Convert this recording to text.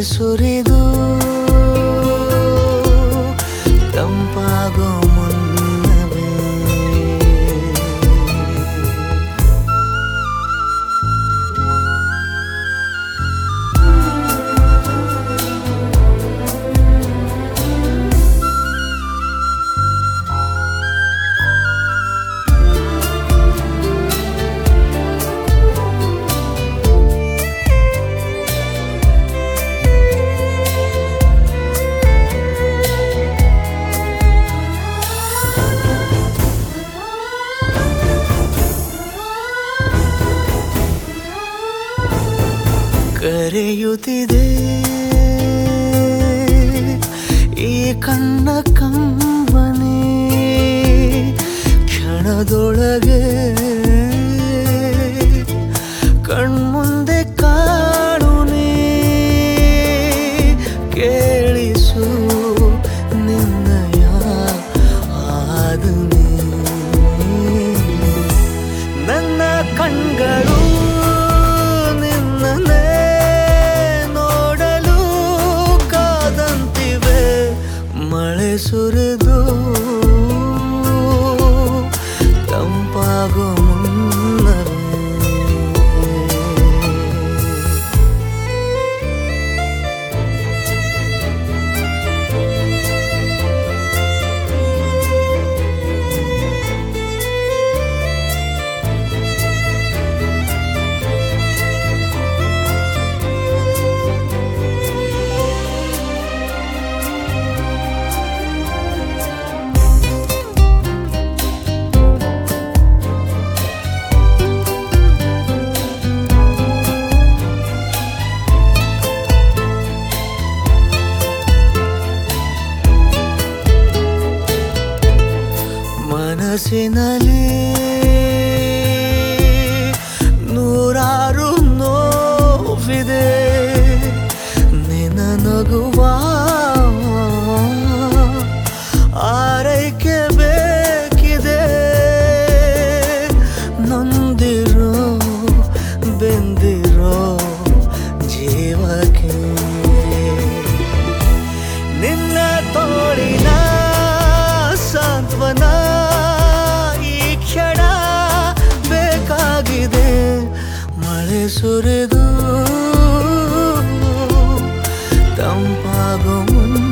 ಸುರಿದು ತಂಪಾಗೋ ಮುನ್ನವೇ ಕರೆಯುತ್ತಿದೆ ಈ ಕಣ್ಣ ಕಂಬನೆ ಕ್ಷಣದೊಳಗೆ ಕಣ್ಮುಂದೆ ಕಾಣುನೆ ಕೇಳಿಸು ನಿನ್ನಯ ಆದನೆ ನನ್ನ ಕಣ್ಗಳು ನಿನ್ನನ್ನೇ ನೋಡಲು ಕಾದಂತಿವೆ ಮಳೆ ಸುರಿದು ತಂಪಾಗೋ ಮುನ್ನವೇ ಮನಸ್ಸಿನಲ್ಲಿ ನೂರಾರು ನೋವಿದೆ ನಿನ್ನ ನಗುವ ಆರೈಕೆ ಬೇಕಿದೆ ನೊಂದಿರೋ ಬೆಂದಿರೋ ಜೀವಕ್ಕೆ ನಿನ್ನ ತೋಳಿನ ಸಾಂತ್ವನ ಈ ಕ್ಷಣ ಬೇಕಾಗಿದೆ ಮಳೆ ಸುರಿದು ತಂಪಾಗೋ ಮುನ್ನ